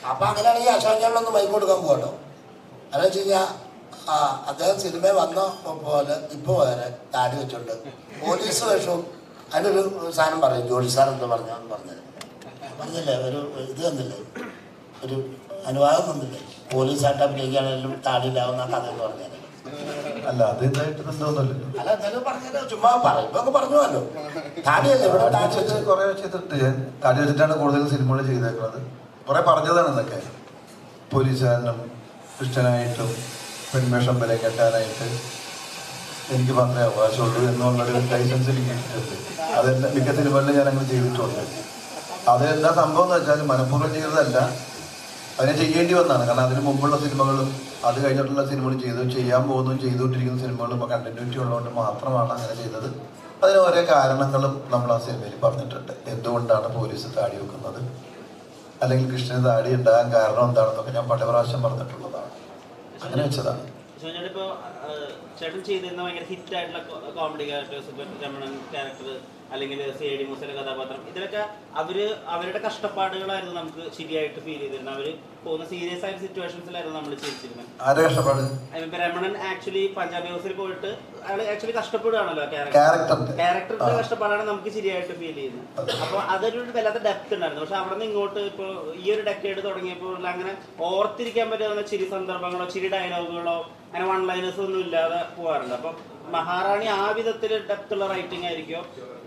അപ്പൊ അങ്ങനെയാണെങ്കിൽ അശോക് ചേട്ടനൊന്ന് മൈക്ക് കൊടുക്കാൻ പോകട്ടോ അതെന്ന് വെച്ച് കഴിഞ്ഞാൽ ആ അദ്ദേഹം സിനിമ വന്ന പോലെ ഇപ്പൊ വരെ താടി വെച്ചോണ്ട് പോലീസ് വേഷവും അതിനൊരു സാധനം പറയും ജോലി സാർ എന്ന് പറഞ്ഞാന്ന് പറഞ്ഞത് പറഞ്ഞില്ലേ ഒരു ഇത് തന്നില്ലേ ഒരു അനുവാദം തന്നില്ലേ പോലീസായിട്ട് അഭിനയിക്കുകയാണെങ്കിലും താടിയില്ലാവുന്ന കഥ എന്ന് പറഞ്ഞത് അല്ല അത് ഇതായിട്ട് എന്തോന്നല്ലോ അല്ല എന്തായാലും പറഞ്ഞത് ചുമ്മാ പറയുമ്പോ പറഞ്ഞുവല്ലോ താടിയല്ലേ ഇവിടെ താടി വെച്ച് കുറെ ചെയ്തിട്ട് ഞാൻ താടി വെച്ചിട്ടാണ് കൂടുതൽ സിനിമകൾ ചെയ്തേക്കുന്നത് കുറെ പറഞ്ഞതാണ് ഇതൊക്കെ പോലീസുകാരനും ക്രിസ്ത്യനായിട്ടും പെൺവേഷം വരെ കെട്ടാനായിട്ട് എനിക്ക് മാത്രമേ അവകാശമുള്ളൂ എന്നുള്ളൊരു ലൈസൻസ് എനിക്ക് കിട്ടിയിട്ടുണ്ട് അതെല്ലാം മിക്ക സിനിമകളിലും ഞാൻ അങ്ങനെ ചെയ്തിട്ടുണ്ട് അത് എന്താ സംഭവം എന്ന് വെച്ചാൽ മനഃപൂർവ്വം ചെയ്തതല്ല അതിനെ ചെയ്യേണ്ടി വന്നതാണ് കാരണം അതിന് മുമ്പുള്ള സിനിമകളും അത് കഴിഞ്ഞിട്ടുള്ള സിനിമകളും ചെയ്തു ചെയ്യാൻ പോകുന്നതും ചെയ്തുകൊണ്ടിരിക്കുന്ന സിനിമകളും ഇപ്പോൾ കണ്ടിന്യൂറ്റി ഉള്ളതുകൊണ്ട് മാത്രമാണ് അങ്ങനെ ചെയ്തത് അതിന് ഓരോ കാരണങ്ങളും നമ്മൾ ആ സിനിമയിൽ പറഞ്ഞിട്ടുണ്ട് എന്തുകൊണ്ടാണ് പോലീസ് താടി വെക്കുന്നത് അല്ലെങ്കിൽ കൃഷ്ണന് താടി ഉണ്ടാകാൻ കാരണം എന്താണെന്നൊക്കെ ഞാൻ പല പ്രാവശ്യം പറഞ്ഞിട്ടുള്ളതാണ് അങ്ങനെ വെച്ചതാണ് ചേട്ടൻ ഇപ്പോ ചേട്ടൻ ചെയ്തിരുന്ന ഭയങ്കര ഹിറ്റ് ആയിട്ടുള്ള കോമഡി ക്യാരക്ടേഴ്സ് ഇപ്പൊ രമണൻ ക്യാരക്ടർ അല്ലെങ്കിൽ സി ഐ ഡി മൂസയുടെ കഥാപാത്രം ഇതിലൊക്കെ അവര് അവരുടെ കഷ്ടപ്പാടുകളായിരുന്നു നമുക്ക് ശരിയായിട്ട് ഫീൽ ചെയ്തിരുന്നത് അവര് പോകുന്ന സീരിയസ് ആയ സിറ്റുവേഷൻസിലായിരുന്നു നമ്മൾ ചെയ്തിരുന്നത് ആരെ കഷ്ടപ്പാട് ഇപ്പൊ രമണൻ ആക്ച്വലി പഞ്ചാബി ഹൗസിൽ പോയിട്ട് അയാൾ ആക്ച്വലി കഷ്ടപ്പെടുകയാണല്ലോ Character-ന്റെ. ക്യാരക്ടറിന്റെ ആ. കഷ്ടപ്പാടാണ് നമുക്ക് ശരിയായിട്ട് ഫീൽ ചെയ്യുന്നത് അതെ. അപ്പൊ അതൊരു വല്ലാത്ത ഡെപ്ത് ഉണ്ടായിരുന്നു പക്ഷെ അവിടെ നിന്ന് ഇങ്ങോട്ട് ഇപ്പൊ ഈ ഒരു ഡെക്കേഡ് തുടങ്ങിയപ്പോൾ അങ്ങനെ ഓർത്തിരിക്കാൻ പറ്റുന്ന ചിരി സന്ദർഭങ്ങളോ ചിരി ഡയലോഗുകളോ അങ്ങനെ വൺ ലൈനേഴ്സ് ഒന്നും ഇല്ലാതെ പോകാറുണ്ട് അപ്പൊ മഹാറാണി ആ വിധത്തിൽ ഡെപ്ത് ഉള്ള റൈറ്റിംഗ് ആയിരിക്കും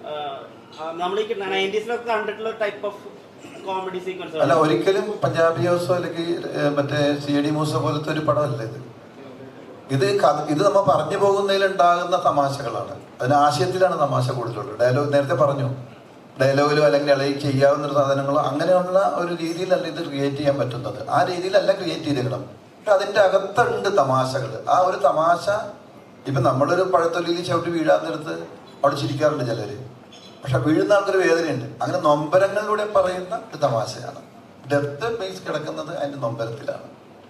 നമ്മൾ ഈ നയൻറ്റീസിലൊക്കെ കണ്ടിട്ടുള്ള ടൈപ്പ് ഓഫ് കോമഡി സീക്വൻസ് അല്ല ഒരിക്കലും പഞ്ചാബി ഹൗസോ അല്ലെങ്കിൽ ഏഹ്, മറ്റേ സി ഡി മൂസ പോലത്തെ ഒരു പടമല്ല ഇത് ഇത് കഥ ഇത് നമ്മൾ പറഞ്ഞു പോകുന്നതിൽ ഉണ്ടാകുന്ന തമാശകളാണ് അതിന് ആശയത്തിലാണ് തമാശ കൂടുതലുള്ളത് ഡയലോഗ് നേരത്തെ പറഞ്ഞു ഡയലോഗിലോ അല്ലെങ്കിൽ അല്ലെങ്കിൽ ചെയ്യാവുന്ന ഒരു സാധനങ്ങളോ അങ്ങനെയുള്ള ഒരു രീതിയിലല്ല ഇത് ക്രിയേറ്റ് ചെയ്യാൻ പറ്റുന്നത് ആ രീതിയിലല്ല ക്രിയേറ്റ് ചെയ്തിരിക്കണം പക്ഷെ അതിൻ്റെ അകത്തുണ്ട് തമാശകൾ ആ ഒരു തമാശ ഇപ്പം നമ്മളൊരു പഴത്തൊലിയിൽ ചവിട്ടി വീഴാൻ നേരത്ത് അവിടെ ചിരിക്കാറുണ്ട് ചിലർ പക്ഷെ വീഴുന്ന ആൾക്കൊരു വേദനയുണ്ട് അങ്ങനെ നൊമ്പരങ്ങളിലൂടെ പറയുന്ന ഒരു തമാശയാണ് ഡെപ്ത് ബേസ് കിടക്കുന്നത് അതിൻ്റെ നൊമ്പരത്തിലാണ്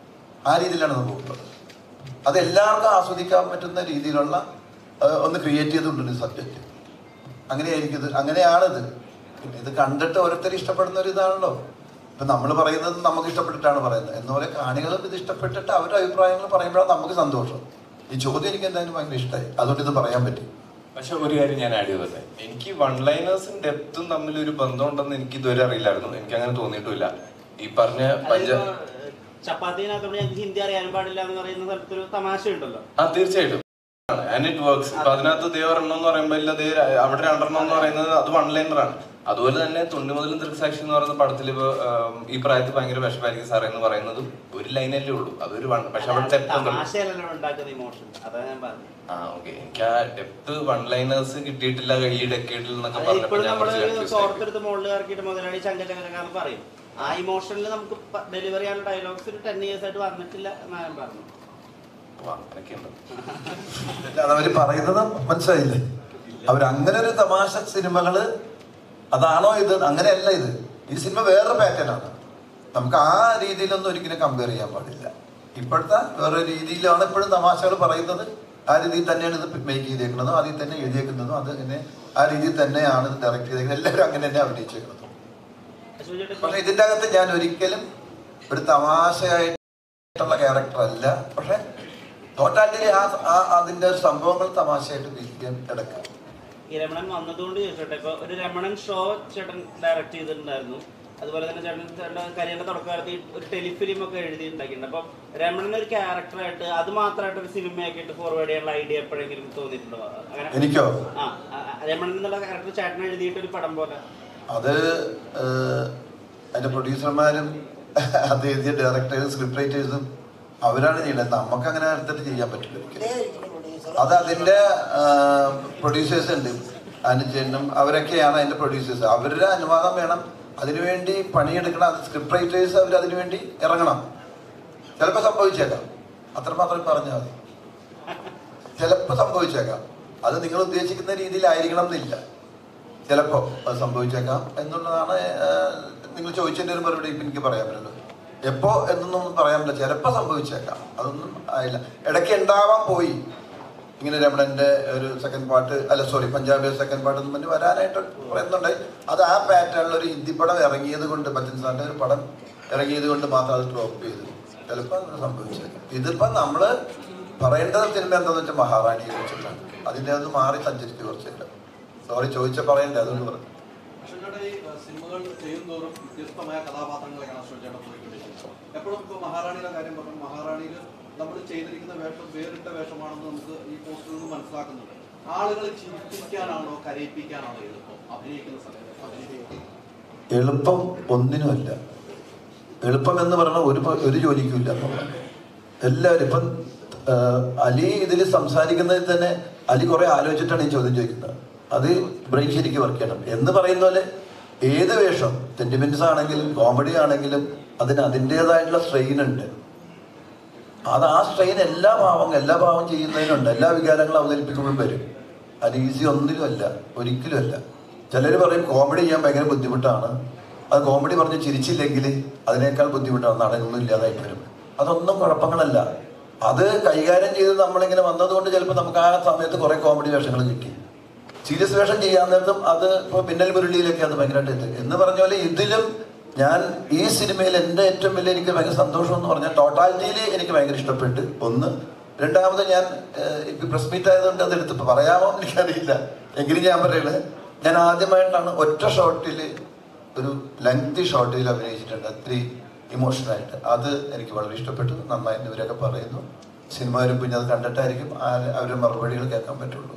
ആ രീതിയിലാണ് നമ്മൾ പോകുന്നത് അത് എല്ലാവർക്കും ആസ്വദിക്കാൻ പറ്റുന്ന രീതിയിലുള്ള ആ, ഒന്ന് ക്രിയേറ്റ് ചെയ്തുകൊണ്ടൊരു സബ്ജക്റ്റ് അങ്ങനെയായിരിക്കും ഇത് അങ്ങനെയാണിത് പിന്നെ ഇത് കണ്ടിട്ട് ഓരോരുത്തർ ഇഷ്ടപ്പെടുന്ന ഒരു ഇതാണല്ലോ ഇപ്പൊ നമ്മൾ പറയുന്നത് നമുക്ക് ഇഷ്ടപ്പെട്ടിട്ടാണ് പറയുന്നത് എന്നപോലെ കാണികളും ഇത് ഇഷ്ടപ്പെട്ടിട്ട് അവരുടെ അഭിപ്രായങ്ങൾ പറയുമ്പോഴാണ് നമുക്ക് സന്തോഷം ഈ ചോദ്യം എനിക്ക് എന്തായാലും ഭയങ്കര ഇഷ്ടമായി അതുകൊണ്ട് ഇത് പറയാൻ പറ്റി പക്ഷെ ഒരു കാര്യം ഞാൻ ആഡ് ചെയ്തത് എനിക്ക് വൺ ലൈനേഴ്സും ഡെപ്തും തമ്മിൽ ഒരു ബന്ധമുണ്ടെന്ന് എനിക്ക് ഇതുവരെ അറിയില്ലായിരുന്നു എനിക്ക് അങ്ങനെ തോന്നിയിട്ടില്ല ഈ പറഞ്ഞ പഞ്ച ചപ്പാത്തിനകത്തോട് ഞങ്ങൾക്ക് ഹിന്ദി അറിയാനും പാടില്ല എന്ന് പറയുന്ന സ്ഥലത്തൊരു തമാശ ഉണ്ടല്ലോ ആ തീർച്ചയായിട്ടും ആൻഡ് ഇറ്റ് വർക്ക്സ് ഇപ്പൊ അതിനകത്ത് ദേ ഒരെണ്ണം എന്ന് പറയുമ്പോൾ ഇല്ല ദേ അവിടെ രണ്ടെണ്ണം എന്ന് പറയുന്നത് അത് വൺ ലൈനർ ആണ് അതുപോലെ തന്നെ തൊണ്ണി മുതലും ദൃക്സാക്ഷി എന്ന് പറയുന്ന പടത്തിൽ ഇപ്പൊ ആം, ഈ പ്രായത്തിൽ ഭയങ്കര വിഷമായിരിക്കും സാറേ എന്ന് പറയുന്നതും ഒരു ലൈനല്ലേ ഉള്ളൂ അതൊരു വൺ പക്ഷെ അവിടെ ഡെപ്ത് ഉണ്ടല്ലോ തമാശയല്ലല്ലോ ഉണ്ടാക്കുന്ന ഇമോഷൻ അതാ ഞാൻ പറഞ്ഞത് ആ ഓക്കെ എനിക്ക് ആ ഡെപ്ത് വൺ ലൈനേഴ്സ് കിട്ടിയിട്ടില്ല ഈ ഡെക്കേഡിൽ എന്നൊക്കെ അത് പറഞ്ഞപ്പോൾ ഇപ്പോഴും ഞാൻ നമ്മള് കുറച്ച് confused ആയി. തോർത്തെടുത്ത് മുകളിൽ ഇറക്കിയിട്ട് മുതലാളി ചങ്കചകരക്കാന്ന് പറയും ആ ഇമോഷനിൽ നമുക്ക് ഡെലിവറി ചെയ്യാനുള്ള ഡയലോഗ്സ് ഒരു ടെൻ ഇയേഴ്സ് ആയിട്ട് വന്നിട്ടില്ല എന്നാ ഞാൻ പറഞ്ഞു ഓ, അങ്ങനെയൊക്കെയുണ്ട് അല്ലാതെ അവര് പറയുന്നത് മനസ്സിലായില്ലേ അവർ അങ്ങനെ ഒരു തമാശ സിനിമകള് അതാണോ ഇത് അങ്ങനെയല്ല ഇത് ഈ സിനിമ വേറൊരു പാറ്റേൺ ആണ് നമുക്ക് ആ രീതിയിലൊന്നും ഒരിക്കലും കമ്പയർ ചെയ്യാൻ പാടില്ല ഇപ്പോഴത്തെ വേറൊരു രീതിയിലാണ് ഇപ്പോഴും തമാശകൾ പറയുന്നത് ആ രീതിയിൽ തന്നെയാണ് ഇത് മേക്ക് ചെയ്തേക്കുന്നതും അതിൽ തന്നെ എഴുതിയേക്കുന്നതും അത് തന്നെ ആ രീതിയിൽ തന്നെയാണ് ഇത് ഡയറക്റ്റ് ചെയ്തേക്കുന്നത് എല്ലാവരും അങ്ങനെ തന്നെ അഭിനയിച്ചേക്കുന്നതും അശ്വതി ചേട്ടാ, പക്ഷെ ഇതിൻ്റെ അകത്ത് ഞാൻ ഒരിക്കലും ഒരു തമാശയായിട്ടുള്ള ക്യാരക്ടർ അല്ല പക്ഷെ ടോട്ടാലിറ്റി ആ ആ അതിൻ്റെ ഒരു സംഭവങ്ങൾ തമാശയായിട്ട് തിരിക്കാൻ എടുക്കാം ഈ രമണൻ വന്നതുകൊണ്ട് ചോദിച്ചോട്ടെ ഇപ്പൊ ഒരു രമണൻ ഷോ ചേട്ടൻ ഡയറക്ട് ചെയ്തിട്ടുണ്ടായിരുന്നു അതുപോലെ തന്നെ ചേട്ടൻ ചേട്ടൻ്റെ കരിയറിന്റെ തുടക്കകാലത്ത് ഈ ഒരു ടെലിഫിലിം ഒക്കെ എഴുതിയിട്ടുണ്ടാക്കിയിട്ടുണ്ട് അപ്പം രമണൻ ഒരു ക്യാരക്ടറായിട്ട് അത് മാത്രമായിട്ട് ഒരു സിനിമയാക്കിയിട്ട് ഫോർവേഡ് ചെയ്യാനുള്ള ഐഡിയ എപ്പോഴെങ്കിലും തോന്നിയിട്ടുണ്ടോ അങ്ങനെ എനിക്കോ ആ ആ, രമണൻ എന്നുള്ള ക്യാരക്ടർ ചേട്ടൻ എഴുതിയിട്ട് ഒരു പടം പോലെ അത് ഏഹ്, അതിന്റെ പ്രൊഡ്യൂസർമാരും അത് എഴുതിയ ഡയറക്ടേഴ്സും സ്ക്രിപ്റ്റ് റൈറ്റേഴ്സും അവരാണ് ചെയ്യുന്നത് നമുക്ക് അങ്ങനെ എടുത്തിട്ട് ചെയ്യാൻ പറ്റില്ല ഒരിക്കലും അത് അതിന്റെ പ്രൊഡ്യൂസേഴ്സ് ഉണ്ട് അനുജനും അവരൊക്കെയാണ് അതിന്റെ പ്രൊഡ്യൂസേഴ്സ് അവരുടെ അനുവാദം വേണം അതിനുവേണ്ടി പണിയെടുക്കണം അത് സ്ക്രിപ്റ്റ് റൈറ്റേഴ്സ് അവർ അതിനുവേണ്ടി ഇറങ്ങണം ചിലപ്പോൾ സംഭവിച്ചേക്കാം അത്രമാത്രം പറഞ്ഞാൽ മതി ചിലപ്പോൾ സംഭവിച്ചേക്കാം അത് നിങ്ങൾ ഉദ്ദേശിക്കുന്ന രീതിയിലായിരിക്കണം എന്നില്ല ചിലപ്പോൾ അത് സംഭവിച്ചേക്കാം എന്നുള്ളതാണ് ഏഹ്, നിങ്ങൾ ചോദിച്ചതിൻ്റെ ഒരു മറുപടി ഇപ്പം എനിക്ക് പറയാൻ പറ്റുള്ളൂ എപ്പോ എന്നൊന്നും പറയാൻ പറ്റില്ല ചിലപ്പോൾ സംഭവിച്ചേക്കാം അതൊന്നും ആയില്ല ഇടയ്ക്ക് ഉണ്ടാവാൻ പോയി ഇങ്ങനെ രമണന്റെ ഒരു സെക്കൻഡ് പാർട്ട് അല്ല സോറി പഞ്ചാബി സെക്കൻഡ് പാർട്ട് എന്ന് പറഞ്ഞ് വരാനായിട്ട് പറയുന്നുണ്ട് അത് ആ പാറ്റേണിൽ ഒരു ഹിന്ദി പടം ഇറങ്ങിയത് കൊണ്ട് ബച്ചൻ സാറിന്റെ ഒരു പടം ഇറങ്ങിയത് കൊണ്ട് മാത്രം അത് ഡ്രോപ്പ് ചെയ്തു ചിലപ്പോൾ അങ്ങനെ സംഭവിച്ചത് ഇതിപ്പോൾ നമ്മൾ പറയേണ്ടത് സിനിമ എന്താണെന്ന് വെച്ചാൽ മഹാറാണിയെ കുറിച്ചിട്ടാണ് അതിൻ്റെ അത് മാറി സഞ്ചരിച്ച് കുറച്ചില്ല സോറി ചോദിച്ച പറയണ്ടേ അതുകൊണ്ട് പറഞ്ഞു അശ്വതിയുടെ ഈ ഏഹ്, സിനിമകൾ ചെയ്യുന്തോറും വ്യത്യസ്തമായ കഥാപാത്രങ്ങളെയാണ് അശ്വതിയുടെ പോയിക്കൊണ്ടിരിക്കുന്നത് എപ്പോഴും ഇപ്പോൾ മഹാറാണിയുടെ കാര്യം പറഞ്ഞു മഹാറാണിയിൽ നമ്മൾ ചെയ്തിരിക്കുന്ന വേഷം വേറിട്ട വേഷമാണെന്ന് നമുക്ക് ഈ പോസ്റ്ററിൽ നിന്ന് മനസ്സിലാക്കുന്നുണ്ട് ആളുകളെ ചിരിപ്പിക്കാനാണോ കരയിപ്പിക്കാനാണോ എളുപ്പം അഭിനയിക്കുന്ന സമയത്ത് അഭിനയിക്കുന്നത് എളുപ്പം ഒന്നിനുമല്ല എളുപ്പം എന്ന് പറഞ്ഞാൽ ഒരു പ- ഒരു ജോലിക്കും ഇല്ല എന്നുള്ളതാണ്. എല്ലാവരും ഇപ്പം ആ, അലി ഇതിൽ സംസാരിക്കുന്നതിൽ തന്നെ അലി കുറെ ആലോചിച്ചിട്ടാണ് ഈ ചോദ്യം ചോദിക്കുന്നത് അത് ബ്രെയിൻ ശരിക്കും വർക്ക് ചെയ്യണം എന്ന് പറയുന്ന പോലെ ഏത് വേഷം സെന്റിമെന്റ്സ് ആണെങ്കിലും കോമഡി ആണെങ്കിലും അതിന് അതിൻ്റെതായിട്ടുള്ള സ്ട്രെയിൻ ഉണ്ട് അത് ആ സ്ട്രെയിൻ എല്ലാ ഭാവം എല്ലാ ഭാവം ചെയ്യുന്നതിനുണ്ട് എല്ലാ വികാരങ്ങളും അവതരിപ്പിക്കുമ്പോഴും വരും അത് ഈസി ഒന്നിലുമല്ല ഒരിക്കലുമല്ല ചിലർ പറയും കോമഡി ചെയ്യാൻ ഭയങ്കര ബുദ്ധിമുട്ടാണ് അത് കോമഡി പറഞ്ഞ് ചിരിച്ചില്ലെങ്കിൽ അതിനേക്കാൾ ബുദ്ധിമുട്ടാണ് നടനൊന്നും ഇല്ലാതായിട്ട് വരും അതൊന്നും കുഴപ്പങ്ങളല്ല അത് കൈകാര്യം ചെയ്ത് നമ്മളിങ്ങനെ വന്നതുകൊണ്ട് ചിലപ്പോൾ നമുക്ക് ആ സമയത്ത് കുറേ കോമഡി വേഷങ്ങൾ കിട്ടി സീരിയസ് വേഷം ചെയ്യാൻ നേരത്തും അത് ഇപ്പോൾ പിന്നൽ മുരളിയിലൊക്കെ അത് ഭയങ്കരമായിട്ട് ഇത് എന്ന് പറഞ്ഞ പോലെ ഇതിലും ഞാൻ ഈ സിനിമയിൽ എൻ്റെ ഏറ്റവും വലിയ എനിക്ക് ഭയങ്കര സന്തോഷം എന്ന് പറഞ്ഞാൽ ടോട്ടാലിറ്റിയിൽ എനിക്ക് ഭയങ്കര ഇഷ്ടപ്പെട്ട് ഒന്ന് രണ്ടാമത് ഞാൻ ഇപ്പം പ്രസ് മീറ്റ് ആയതുകൊണ്ട് അത് എടുത്ത് പറയാമോ എന്ന് എനിക്കറിയില്ല എങ്കിലും ഞാൻ പറയുന്നത് ഞാൻ ആദ്യമായിട്ടാണ് ഒറ്റ ഷോട്ടിൽ ഒരു ലെങ്തി ഷോട്ടിൽ അഭിനയിച്ചിട്ടുണ്ട് അത്രയും ഇമോഷണലായിട്ട് അത് എനിക്ക് വളരെ ഇഷ്ടപ്പെട്ടു നന്നായി ഇവരൊക്കെ പറയുന്നു സിനിമ പിന്നെ അത് കണ്ടിട്ടായിരിക്കും ആ- അവരുടെ മറുപടികൾ കേൾക്കാൻ പറ്റുള്ളൂ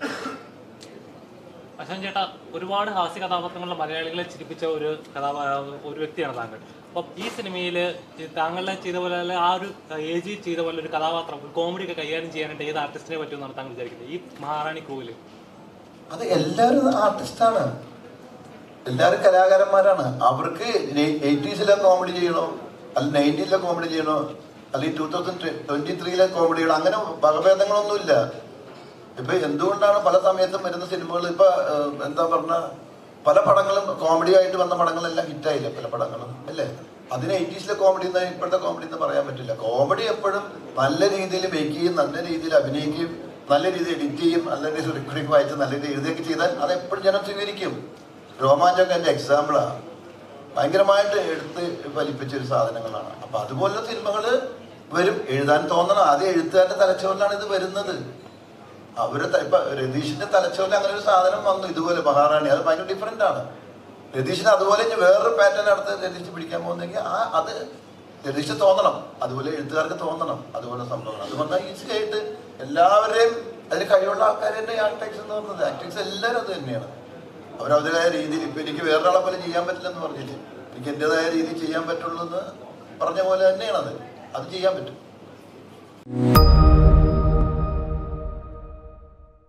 അശോകൻ ചേട്ടാ ഒരുപാട് ഹാസ്യ കഥാപാത്രങ്ങളുടെ മലയാളികളെ ചിരിപ്പിച്ച ഒരു കഥാപാ ഒരു വ്യക്തിയാണ് താങ്കൾ അപ്പം ഈ സിനിമയിൽ താങ്കളെ ചെയ്ത പോലെ അല്ലെ ആ ഒരു ഏജ് ചെയ്ത പോലെ ഒരു കഥാപാത്രം ഒരു കോമഡി ഒക്കെ കൈകാര്യം ചെയ്യാനായിട്ട് ഏത് ആർട്ടിസ്റ്റിനെ പറ്റുമെന്നാണ് താങ്കൾ വിചാരിക്കുന്നത് ഈ മഹാറാണി ക്രൂവില് അത് എല്ലാവരും ആർട്ടിസ്റ്റാണ് എല്ലാവരും കലാകാരന്മാരാണ് അവർക്ക് എയ്റ്റീസിലെ കോമഡി ചെയ്യണോ അല്ല നയൻറ്റീസിലെ കോമഡി ചെയ്യണോ അല്ലെങ്കിൽ ടൂ തൗസൻഡ് ട്വന്റി ത്രീയിലെ കോമഡി ചെയ്യണോ അങ്ങനെ വകഭേദങ്ങളൊന്നുമില്ല ഇപ്പൊ എന്തുകൊണ്ടാണ് പല സമയത്തും വരുന്ന സിനിമകൾ ഇപ്പൊ ഏഹ്, എന്താ പറഞ്ഞ പല പടങ്ങളും കോമഡി ആയിട്ട് വന്ന പടങ്ങളെല്ലാം ഹിറ്റായില്ലേ പല പടങ്ങളും അല്ലേ അതിന് എയ്റ്റീസിലെ കോമഡി എന്ന് ഇപ്പോഴത്തെ കോമഡി എന്ന് പറയാൻ പറ്റില്ല കോമഡി എപ്പോഴും നല്ല രീതിയിൽ മേക്ക് ചെയ്യും നല്ല രീതിയിൽ അഭിനയിക്കുകയും നല്ല രീതിയിൽ എഡിറ്റ് ചെയ്യും നല്ല രീതിയിൽ റിക്കോർഡിംഗ് വായിച്ച് നല്ല രീതിയിൽ എഴുതുകയൊക്കെ ചെയ്താൽ അത് എപ്പോഴും ജനം സ്വീകരിക്കും രോമാഞ്ചമൊക്കെ എൻ്റെ എക്സാമ്പിളാണ് ഭയങ്കരമായിട്ട് എടുത്ത് ഫലിപ്പിച്ച ഒരു സാധനങ്ങളാണ് അപ്പൊ അതുപോലുള്ള സിനിമകൾ വരും എഴുതാൻ തോന്നണം ആദ്യം എഴുത്തുകാരുടെ തലച്ചോറിലാണ് ഇത് വരുന്നത് അവരെ ത- ഇപ്പൊ രതീഷിന്റെ തലച്ചോറിൽ അങ്ങനെ ഒരു സാധനം വന്നു ഇതുപോലെ മഹാറാണി അത് ഭയങ്കര ഡിഫറെന്റ് ആണ് രതീഷിന് അതുപോലെ ഇനി വേറൊരു പാറ്റേൺ അടുത്ത് രതീഷ് പിടിക്കാൻ പോകുന്നെങ്കിൽ ആ അത് രതീഷ് തോന്നണം അതുപോലെ എഴുത്തുകാർക്ക് തോന്നണം അതുപോലെ സംഭവങ്ങൾ അത് വന്നാൽ ഈസി ആയിട്ട് എല്ലാവരെയും അതിന് കഴിവുള്ള ആൾക്കാർ തന്നെ ആക്ടേഴ്സ് എന്ന് പറഞ്ഞത് ആക്ടേഴ്സ് എല്ലാവരും അത് തന്നെയാണ് അവരവരുടേതായ രീതിയിൽ ഇപ്പൊ എനിക്ക് വേറൊരാളെ പോലെ ചെയ്യാൻ പറ്റില്ലെന്ന് പറഞ്ഞില്ലേ എനിക്ക് എൻ്റെതായ രീതിയിൽ ചെയ്യാൻ പറ്റുള്ളൂ എന്ന് പറഞ്ഞ പോലെ തന്നെയാണ് അത് അത് ചെയ്യാൻ പറ്റും